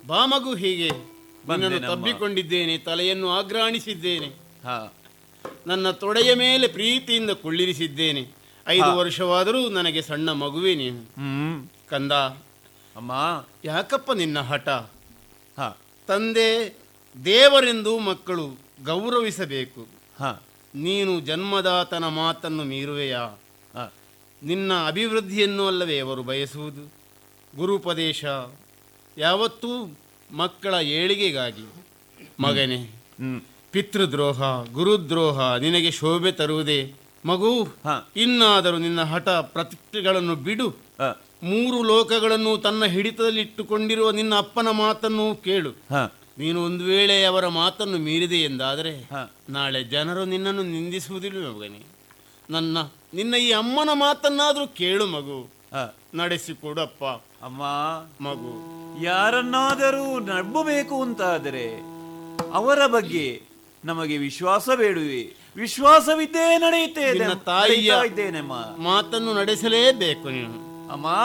ಬಾ ಮಗು ಹೀಗೆ ನಿನ್ನನ್ನು ಬಂದೆನಮ್ಮ. ತಬ್ಬಿಕೊಂಡಿದ್ದೇನೆ ತಲೆಯನ್ನು ಆಗ್ರಾಣಿಸಿದ್ದೇನೆ ಹಾ ನನ್ನ ತೊಡೆಯ ಮೇಲೆ ಪ್ರೀತಿಯಿಂದ ಕುಳ್ಳಿರಿಸಿದ್ದೇನೆ ಐದು ಹಾ. ವರ್ಷವಾದರೂ ನನಗೆ ಸಣ್ಣ ಮಗುವೇ ನೀನು ಹ್ಮ್ ಕಂದ ಅಮ್ಮ ಯಾಕಪ್ಪ ನಿನ್ನ ಹಠ ಹಾ ತಂದೆ ದೇವರೆಂದು ಮಕ್ಕಳು ಗೌರವಿಸಬೇಕು ಹಾ ನೀನು ಜನ್ಮದಾತನ ಮಾತನ್ನು ಮೀರುವೆಯಾ ಹಾ ನಿನ್ನ ಅಭಿವೃದ್ಧಿಯನ್ನು ಅಲ್ಲವೇ ಅವರು ಬಯಸುವುದು ಗುರುಪದೇಶ ಯಾವತ್ತೂ ಮಕ್ಕಳ ಏಳಿಗೆಗಾಗಿ ಮಗನೇ ಹ್ಮ್ ಪಿತೃದ್ರೋಹ ಗುರುದ್ರೋಹ ನಿನಗೆ ಶೋಭೆ ತರುವುದೇ ಮಗು ಹಾ. ಇನ್ನಾದರೂ ನಿನ್ನ ಹಠ ಪ್ರತಿಷ್ಠೆಗಳನ್ನು ಬಿಡು ಹಾ ಮೂರು ಲೋಕಗಳನ್ನು ತನ್ನ ಹಿಡಿತದಲ್ಲಿಟ್ಟುಕೊಂಡಿರುವ ನಿನ್ನ ಅಪ್ಪನ ಮಾತನ್ನು ಕೇಳು ಹಾ ನೀನು ಒಂದು ವೇಳೆ ಅವರ ಮಾತನ್ನು ಮೀರಿದೆ ಎಂದಾದರೆ ಹಾ. ನಾಳೆ ಜನರು ನಿನ್ನನ್ನು ನಿಂದಿಸುವುದಿಲ್ಲ ಮಗನೇ ನನ್ನ ನಿನ್ನ ಈ ಅಮ್ಮನ ಮಾತನ್ನಾದರೂ ಕೇಳು ಮಗು ಹಾ ನಡೆಸಿಕೊಡಪ್ಪ ಅಮ್ಮ ಮಗು ಯಾರನ್ನಾದರೂ ನಂಬಬೇಕು ಅಂತಾದರೆ ಅವರ ಬಗ್ಗೆ ನಮಗೆ ವಿಶ್ವಾಸ ಬೇಡುವೆ ವಿಶ್ವಾಸವಿದ್ದೇ ನಡೆಯುತ್ತೆ ನಿನ್ನ ತಾಯಿಯ ಇದ್ದೇನೆಮ್ಮ ಮಾತನ್ನು ನಡೆಸಲೇಬೇಕು ನೀನು ಅಮ್ಮ